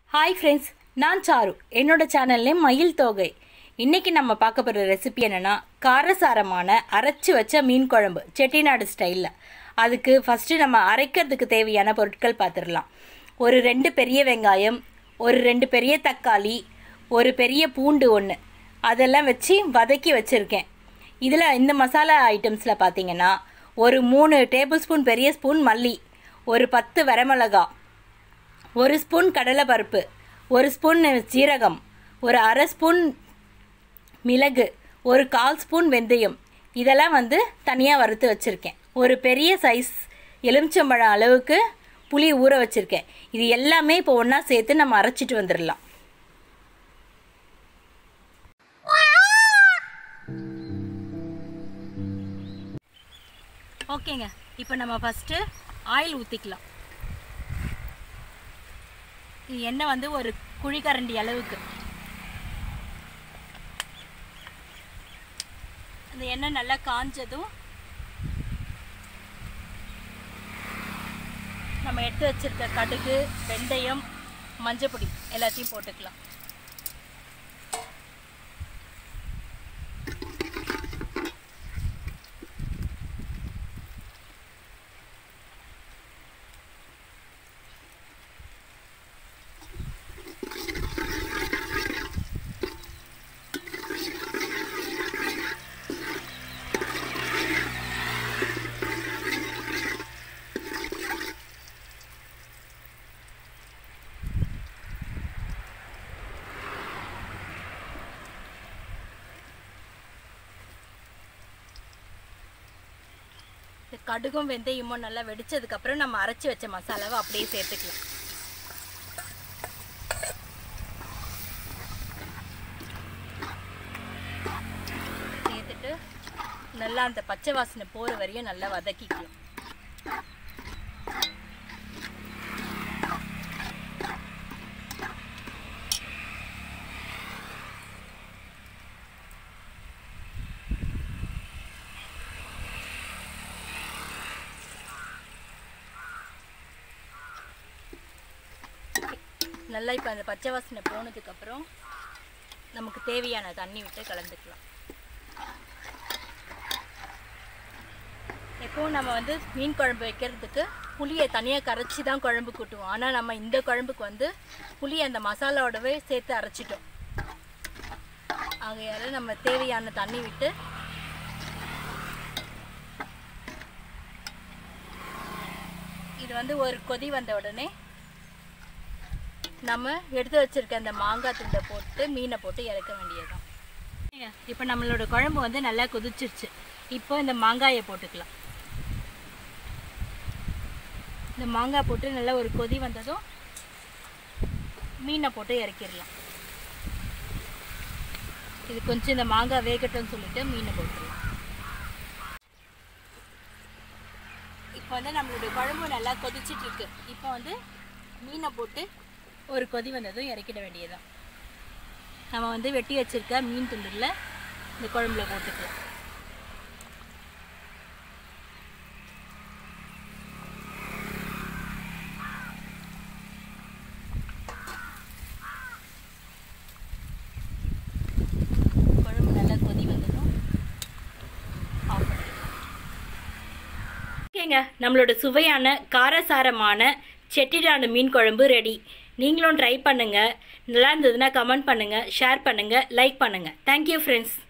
hi friends நான் சாரு என்னோட channel name மயில் தோகை இன்னைக்கு நம்ம பார்க்க போகிற ரெசிபி என்னன்னா காரசாரமான அரைச்சி வச்ச மீன் குழம்பு செட்டிநாடு ஸ்டைலில் அதுக்கு ஃபஸ்ட்டு நம்ம அரைக்கிறதுக்கு தேவையான பொருட்கள் பார்த்துடலாம் ஒரு ரெண்டு பெரிய வெங்காயம் ஒரு ரெண்டு பெரிய தக்காளி ஒரு பெரிய பூண்டு ஒன்று அதெல்லாம் வச்சு வதக்கி வச்சுருக்கேன் இதில் இந்த மசாலா ஐட்டம்ஸில் பார்த்தீங்கன்னா ஒரு மூணு டேபிள் ஸ்பூன் பெரிய ஸ்பூன் மல்லி ஒரு பத்து வரமிளகா ஒரு ஸ்பூன் கடலைப்பருப்பு ஒரு ஸ்பூன் சீரகம் ஒரு அரை ஸ்பூன் மிளகு ஒரு கால் ஸ்பூன் வெந்தயம் இதெல்லாம் வந்து தனியாக வறுத்து வச்சுருக்கேன் ஒரு பெரிய சைஸ் எலுமிச்சம்பழம் அளவுக்கு புளி ஊற வச்சுருக்கேன் இது எல்லாமே இப்போ ஒன்றா சேர்த்து நம்ம அரைச்சிட்டு வந்துடலாம் ஓகேங்க இப்போ நம்ம ஃபஸ்ட்டு ஆயில் ஊற்றிக்கலாம் இது எண்ணெய் வந்து ஒரு குழிக்கரண்டி அளவுக்கு இந்த எண்ணெய் நல்லா காஞ்சதும் நம்ம எடுத்து வச்சிருக்க கடுகு வெந்தயம் மஞ்சப்பொடி எல்லாத்தையும் போட்டுக்கலாம் இந்த கடுகும் வெந்தயமும் நல்லா வெடிச்சதுக்கப்புறம் நம்ம அரைச்சி வச்ச மசாலாவை அப்படியே சேர்த்துக்கலாம் சேர்த்துட்டு நல்லா அந்த பச்சை வாசனை போகிற வரையும் நல்லா வதக்கிக்கலாம் நல்லா இப்போ அந்த பச்சை வாசனை போனதுக்கப்புறம் நமக்கு தேவையான தண்ணி விட்டு கலந்துக்கலாம் எப்பவும் நம்ம வந்து மீன் குழம்பு வைக்கிறதுக்கு புளியை தனியாக கரைச்சி தான் குழம்பு கூட்டுவோம் ஆனால் நம்ம இந்த குழம்புக்கு வந்து புளியை அந்த மசாலாவோடவே சேர்த்து அரைச்சிட்டோம் ஆகையால் நம்ம தேவையான தண்ணி விட்டு இது வந்து ஒரு கொதி வந்த உடனே நம்ம எடுத்து வச்சிருக்க அந்த மாங்காய் துண்டை போட்டு மீனை போட்டு இறக்க வேண்டியதுதான் இப்போ நம்மளோட குழம்பு வந்து நல்லா கொதிச்சிருச்சு இப்போ இந்த மாங்காயை போட்டுக்கலாம் இந்த மாங்காய் போட்டு நல்லா ஒரு கொதி வந்ததும் மீனை போட்டு இறக்கிடலாம் இது கொஞ்சம் இந்த மாங்காய் வேகட்டும்னு சொல்லிட்டு மீனை போட்டுடலாம் இப்போ வந்து நம்மளுடைய குழம்பு நல்லா கொதிச்சிட்டு இருக்கு இப்போ வந்து மீனை போட்டு ஒரு கொதி வந்ததும் இறக்கிட வேண்டியதுதான் நம்ம வந்து வெட்டி வச்சிருக்க மீன் துண்டுல இந்த குழம்புல போட்டுக்கலாம் குழம்பு நல்லா கொதி வந்ததும் ஆஃப் பண்ணிடலாம் ஓகேங்க நம்மளோட சுவையான காரசாரமான செட்டிநாடு மீன் குழம்பு ரெடி நீங்களும் ட்ரை பண்ணுங்கள் நல்லா இருந்ததுன்னா கமெண்ட் பண்ணுங்கள் ஷேர் பண்ணுங்கள் லைக் பண்ணுங்கள் தேங்க்யூ ஃப்ரெண்ட்ஸ்